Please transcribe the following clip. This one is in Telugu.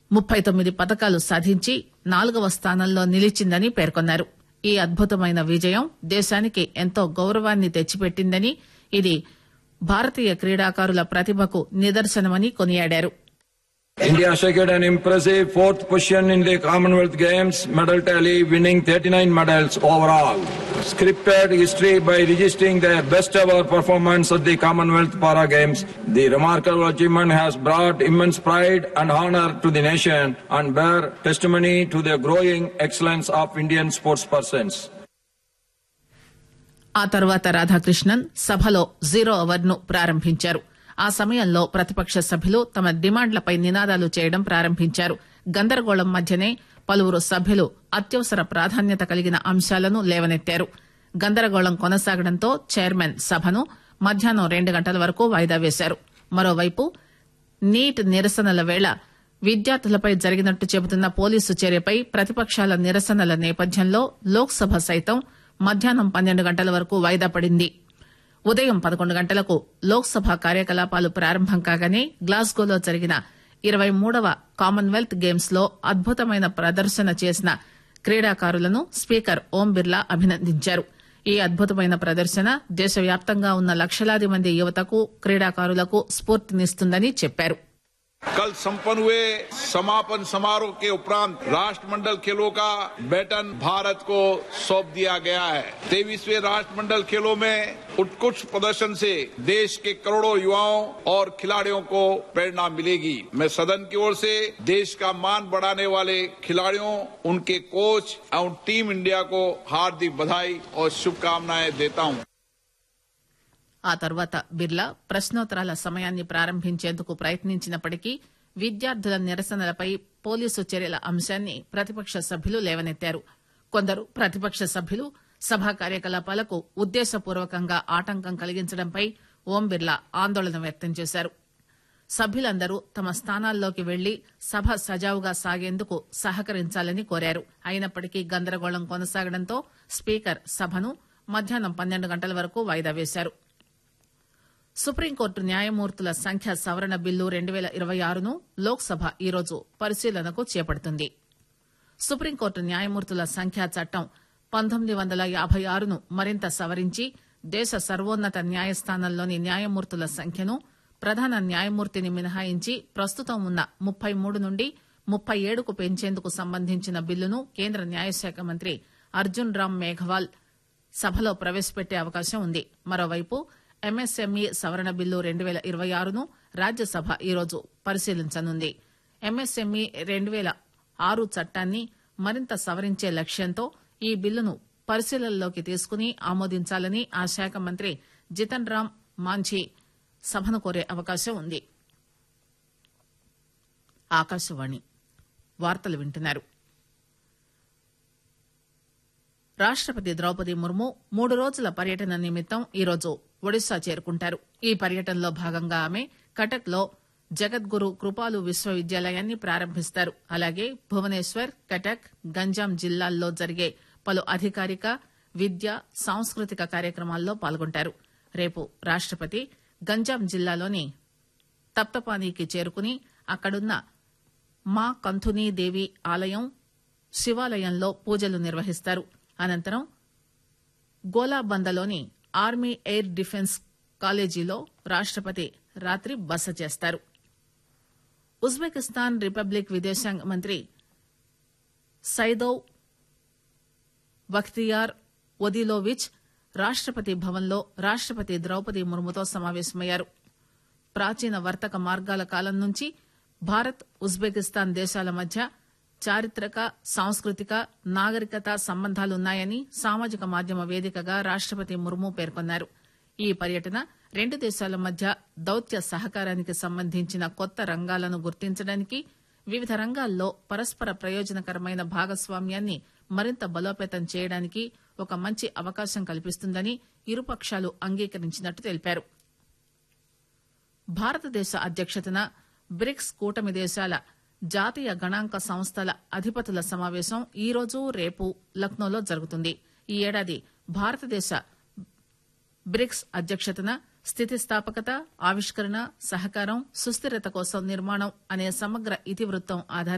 ముప్పై తొమ్మిది పతకాలు సాధించి నాలుగవ స్థానంలో నిలిచిందని పేర్కొన్నారు ఈ అద్భుతమైన విజయం దేశానికి ఎంతో గౌరవాన్ని తెచ్చిపెట్టిందని ఇది భారతీయ క్రీడాకారుల ప్రతిభకు నిదర్శనమని కొనియాడారు India secured an impressive fourth position in the Commonwealth Games medal tally, winning 39 medals overall. Scripted history by registering their best ever performance at the Commonwealth Para Games. The remarkable achievement has brought immense pride and honor to the nation and bear testimony to the growing excellence of Indian sportspersons. ఆ తర్వాత రాధాకృష్ణన్ సభలో జీరో అవర్ ను ప్రారంభించారు ఆ సమయంలో ప్రతిపక్ష సభ్యులు తమ డిమాండ్లపై నినాదాలు చేయడం ప్రారంభించారు గందరగోళం మధ్యనే పలువురు సభ్యులు అత్యవసర ప్రాధాన్యత కలిగిన అంశాలను లేవనెత్తారు గందరగోళం కొనసాగడంతో చైర్మన్ సభను మధ్యాహ్నం రెండు గంటల వరకు వాయిదా వేశారు మరోవైపు నీట్ నిరసనల వేళ విద్యార్థులపై జరిగినట్టు చెబుతున్న పోలీసు చర్యపై ప్రతిపక్షాల నిరసనల నేపథ్యంలో లోక్సభ సైతం మధ్యాహ్నం పన్నెండు గంటల వరకు వాయిదా పడింది ఉదయం పదకొండు గంటలకు లోక్సభ కార్యకలాపాలు ప్రారంభం కాగానే గ్లాస్గోలో జరిగిన ఇరవై మూడవ కామన్వెల్త్ గేమ్స్ లో అద్భుతమైన ప్రదర్శన చేసిన క్రీడాకారులను స్పీకర్ ఓం బిర్లా అభినందించారు ఈ అద్భుతమైన ప్రదర్శన దేశవ్యాప్తంగా ఉన్న లక్షలాది మంది యువతకు క్రీడాకారులకు స్ఫూర్తినిస్తుందని చెప్పారు कल संपन्न हुए समापन समारोह के उपरांत राष्ट्रमंडल खेलों का बैटन भारत को सौंप दिया गया है तेईसवें राष्ट्रमंडल खेलों में उत्कृष्ट प्रदर्शन से देश के करोड़ों युवाओं और खिलाड़ियों को प्रेरणा मिलेगी मैं सदन की ओर से देश का मान बढ़ाने वाले खिलाड़ियों उनके कोच एवं टीम इंडिया को हार्दिक बधाई और शुभकामनाएं देता हूं ఆ తర్వాత బిర్లా ప్రశ్నోత్తరాల సమయాన్ని ప్రారంభించేందుకు ప్రయత్నించినప్పటికీ విద్యార్థుల నిరసనలపై పోలీసు చర్యల అంశాన్ని ప్రతిపక్ష సభ్యులు లేవనెత్తారు కొందరు ప్రతిపక్ష సభ్యులు సభా కార్యకలాపాలకు ఉద్దేశపూర్వకంగా ఆటంకం కలిగించడంపై ఓం బిర్లా ఆందోళన వ్యక్తం చేశారు సభ్యులందరూ తమ స్థానాల్లోకి వెళ్లి సభ సజావుగా సాగేందుకు సహకరించాలని కోరారు అయినప్పటికీ గందరగోళం కొనసాగడంతో స్పీకర్ సభను మధ్యాహ్నం పన్నెండు గంటల వరకు వాయిదా వేశారు సుప్రీంకోర్టు న్యాయమూర్తుల సంఖ్య సవరణ బిల్లు రెండు పేల ఇరవై ఆరును లోక్సభ ఈరోజు పరిశీలనకు చేపడుతుంది సుప్రీంకోర్టు న్యాయమూర్తుల సంఖ్యా చట్టం పంతొమ్మిది వందల యాభై ఆరును మరింత సవరించి దేశ సర్వోన్నత న్యాయస్థానంలోని న్యాయమూర్తుల సంఖ్యను ప్రధాన న్యాయమూర్తిని మినహాయించి ప్రస్తుతం ఉన్న ముప్పై మూడు నుండి ముప్పై ఏడుకు పెంచేందుకు సంబంధించిన బిల్లును కేంద్ర న్యాయశాఖ మంత్రి అర్జున్ రామ్ మేఘవాల్ సభలో ప్రవేశపెట్టే అవకాశం ఉంది మరోవైపు ఎంఎస్ఎంఈ సవరణ బిల్లు రెండు పేల ఇరవై ఆరును రాజ్యసభ ఈరోజు పరిశీలించనుంది ఎంఎస్ఎంఈ రెండు పేల ఆరు చట్టాన్ని మరింత సవరించే లక్ష్యంతో ఈ బిల్లును పరిశీలనలోకి తీసుకుని ఆమోదించాలని ఆ శాఖ మంత్రి జితన్ రామ్ మాంఝీ సభను కోరే అవకాశం ఉంది ఆకాశవాణి వార్తలు వింటున్నారు రాష్టపతి ద్రౌపది ముర్ము మూడు రోజుల పర్యటన నిమిత్తం ఈరోజు ఒడిశా చేరుకుంటారు ఈ పర్యటనలో భాగంగా ఆమె కటక్ లో జగద్గురు కృపాలు విశ్వవిద్యాలయాన్ని ప్రారంభిస్తారు అలాగే భువనేశ్వర్ కటక్ గంజాం జిల్లాల్లో జరిగే పలు అధికారిక విద్య సాంస్కృతిక కార్యక్రమాల్లో పాల్గొంటారు రేపు రాష్టపతి గంజాం జిల్లాలోని తప్తపానీకి చేరుకుని అక్కడున్న మా కంథునీ దేవి ఆలయం శివాలయంలో పూజలు నిర్వహిస్తారు అనంతరం గోలాబందలోని ఆర్మీ ఎయిర్ డిఫెన్స్ కాలేజీలో రాష్టపతి రాత్రి బస చేస్తారు ఉజ్బెకిస్తాన్ రిపబ్లిక్ విదేశాంగ మంత్రి సైదోవ్ బఖ్తియార్ ఒదిలోవిచ్ రాష్టపతి భవన్లో రాష్టపతి ద్రౌపది ముర్ముతో సమావేశమయ్యారు ప్రాచీన వర్తక మార్గాల కాలం నుంచి భారత్ ఉజ్బెకిస్తాన్ దేశాల మధ్య చారిత్రక సాంస్కృతిక నాగరికత సంబంధాలున్నాయని సామాజిక మాధ్యమ వేదికగా రాష్టపతి ముర్ము పేర్కొన్నారు ఈ పర్యటన రెండు దేశాల మధ్య దౌత్య సహకారానికి సంబంధించిన కొత్త రంగాలను గుర్తించడానికి వివిధ రంగాల్లో పరస్పర ప్రయోజనకరమైన భాగస్వామ్యాన్ని మరింత బలోపేతం చేయడానికి ఒక మంచి అవకాశం కల్పిస్తుందని ఇరుపక్షాలు అంగీకరించినట్టు తెలిపారు భారతదేశ అధ్యక్షతన బ్రిక్స్ కూటమి దేశాల జాతీయ గణాంక సంస్థల అధిపతుల సమావేశం ఈ రోజు రేపు లక్నోలో జరుగుతుంది ఈ ఏడాది భారతదేశ బ్రిక్స్ అధ్యక్షతన స్థితిస్థాపకత ఆవిష్కరణ సహకారం సుస్థిరత కోసం నిర్మాణం అనే సమగ్ర ఇతివృత్తం ఆధారంగా